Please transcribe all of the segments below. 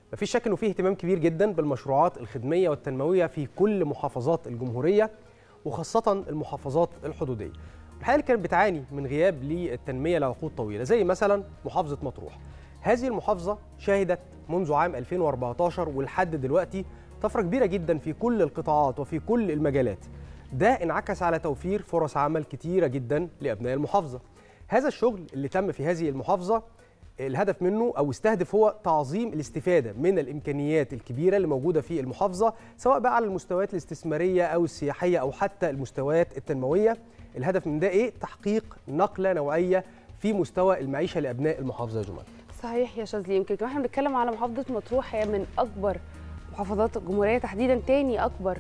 مفيش شك انه فيه اهتمام كبير جدا بالمشروعات الخدميه والتنمويه في كل محافظات الجمهوريه وخاصه المحافظات الحدوديه. الحقيقه اللي كانت بتعاني من غياب للتنميه لعقود طويله زي مثلا محافظه مطروح. هذه المحافظه شهدت منذ عام 2014 ولحد دلوقتي طفره كبيره جدا في كل القطاعات وفي كل المجالات. ده انعكس على توفير فرص عمل كتيره جدا لابناء المحافظه. هذا الشغل اللي تم في هذه المحافظه الهدف منه او استهدف هو تعظيم الاستفاده من الامكانيات الكبيره اللي موجوده في المحافظه سواء بقى على المستويات الاستثماريه او السياحيه او حتى المستويات التنمويه الهدف من ده ايه تحقيق نقله نوعيه في مستوى المعيشه لابناء المحافظه يا جمال صحيح يا شاذلي يمكن كمان احنا بنتكلم على محافظه مطروح هي من اكبر محافظات الجمهوريه تحديدا تاني اكبر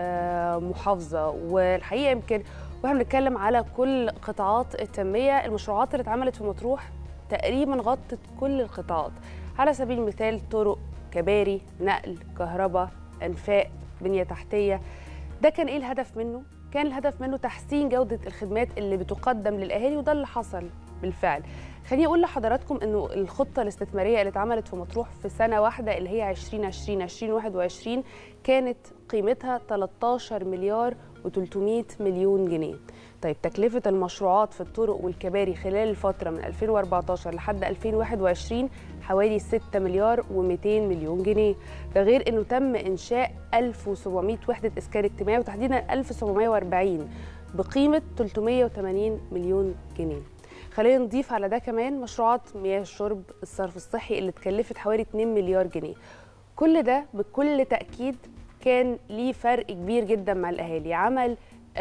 محافظه والحقيقه يمكن واحنا بنتكلم على كل قطاعات التنميه المشروعات اللي اتعملت في مطروح تقريبا غطت كل القطاعات على سبيل المثال طرق كباري نقل كهرباء انفاق بنيه تحتيه ده كان ايه الهدف منه كان الهدف منه تحسين جوده الخدمات اللي بتقدم للاهالي وده اللي حصل بالفعل خليني اقول لحضراتكم انه الخطه الاستثماريه اللي اتعملت في مطروح في سنه واحده اللي هي 2020 2021 كانت قيمتها 13 مليار و300 مليون جنيه طيب تكلفة المشروعات في الطرق والكباري خلال الفترة من 2014 لحد 2021 حوالي 6 مليار و200 مليون جنيه ده غير انه تم انشاء 1700 وحدة اسكان اجتماعي وتحديدا 1740 بقيمة 380 مليون جنيه خلينا نضيف على ده كمان مشروعات مياه الشرب الصرف الصحي اللي اتكلفت حوالي 2 مليار جنيه كل ده بكل تأكيد كان ليه فرق كبير جدا مع الاهالي عمل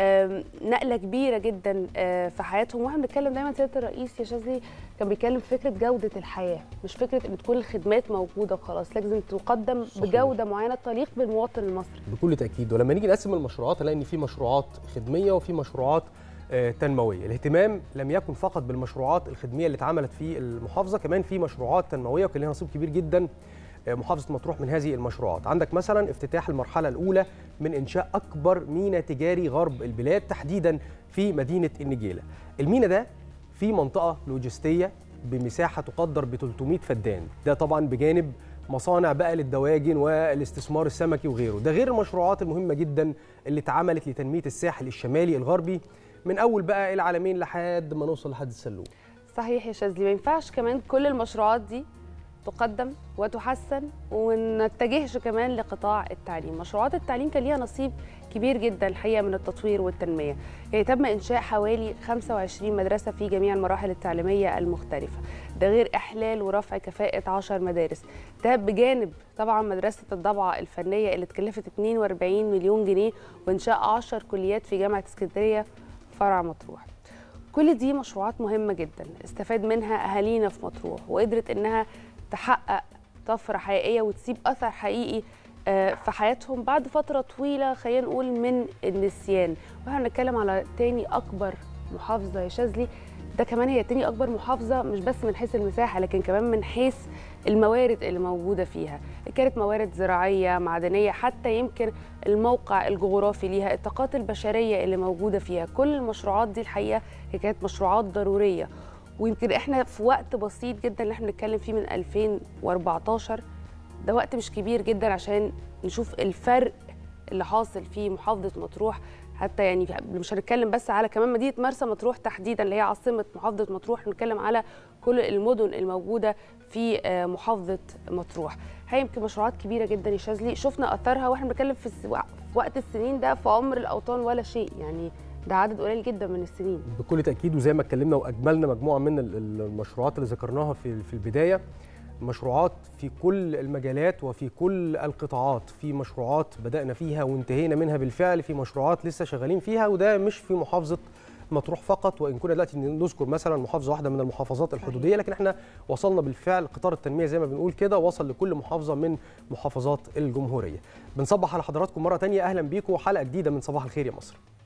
نقله كبيره جدا في حياتهم واحنا بنتكلم دايما سياده الرئيس يا شاذلي كان بيتكلم في فكره جوده الحياه مش فكره ان تكون الخدمات موجوده وخلاص لازم تقدم صحيح. بجوده معينه تليق بالمواطن المصري بكل تاكيد ولما نيجي نقسم المشروعات هنلاقي ان في مشروعات خدميه وفي مشروعات تنمويه الاهتمام لم يكن فقط بالمشروعات الخدميه اللي اتعملت في المحافظه كمان في مشروعات تنمويه وكان لها نصيب كبير جدا محافظة مطروح من هذه المشروعات عندك مثلا افتتاح المرحلة الأولى من إنشاء أكبر ميناء تجاري غرب البلاد تحديدا في مدينة النجيلة الميناء ده في منطقة لوجستية بمساحة تقدر ب 300 فدان ده طبعا بجانب مصانع بقى للدواجن والاستثمار السمكي وغيره ده غير المشروعات المهمة جدا اللي اتعملت لتنمية الساحل الشمالي الغربي من أول بقى العالمين لحد ما نوصل لحد السلوم صحيح يا شاذلي ما ينفعش كمان كل المشروعات دي تقدم وتحسن وما نتجهش كمان لقطاع التعليم مشروعات التعليم كان ليها نصيب كبير جدا الحقيقه من التطوير والتنميه يعني تم انشاء حوالي 25 مدرسه في جميع المراحل التعليميه المختلفه ده غير احلال ورفع كفاءه 10 مدارس ده بجانب طبعا مدرسه الضبعه الفنيه اللي اتكلفت 42 مليون جنيه وانشاء 10 كليات في جامعه اسكندريه فرع مطروح كل دي مشروعات مهمه جدا استفاد منها اهالينا في مطروح وقدرت انها تحقق طفره حقيقيه وتسيب اثر حقيقي في حياتهم بعد فتره طويله خلينا نقول من النسيان واحنا بنتكلم على تاني اكبر محافظه يا شاذلي ده كمان هي تاني اكبر محافظه مش بس من حيث المساحه لكن كمان من حيث الموارد اللي موجوده فيها كانت موارد زراعيه معدنيه حتى يمكن الموقع الجغرافي ليها الطاقات البشريه اللي موجوده فيها كل المشروعات دي الحقيقه هي كانت مشروعات ضروريه ويمكن احنا في وقت بسيط جدا اللي احنا بنتكلم فيه من 2014 ده وقت مش كبير جدا عشان نشوف الفرق اللي حاصل في محافظه مطروح حتى يعني مش هنتكلم بس على كمان مدينه مرسى مطروح تحديدا اللي هي عاصمه محافظه مطروح هنتكلم على كل المدن الموجوده في محافظه مطروح هي يمكن مشروعات كبيره جدا يا شاذلي شفنا اثرها واحنا بنتكلم في وقت السنين ده في عمر الاوطان ولا شيء يعني ده عدد قليل جدا من السنين بكل تاكيد وزي ما اتكلمنا واجملنا مجموعه من المشروعات اللي ذكرناها في في البدايه مشروعات في كل المجالات وفي كل القطاعات في مشروعات بدأنا فيها وانتهينا منها بالفعل في مشروعات لسه شغالين فيها وده مش في محافظة مطروح فقط وان كنا دلوقتي نذكر مثلا محافظه واحده من المحافظات الحدوديه لكن احنا وصلنا بالفعل قطار التنميه زي ما بنقول كده وصل لكل محافظه من محافظات الجمهوريه بنصبح على حضراتكم مره ثانيه اهلا بيكم وحلقه جديده من صباح الخير يا مصر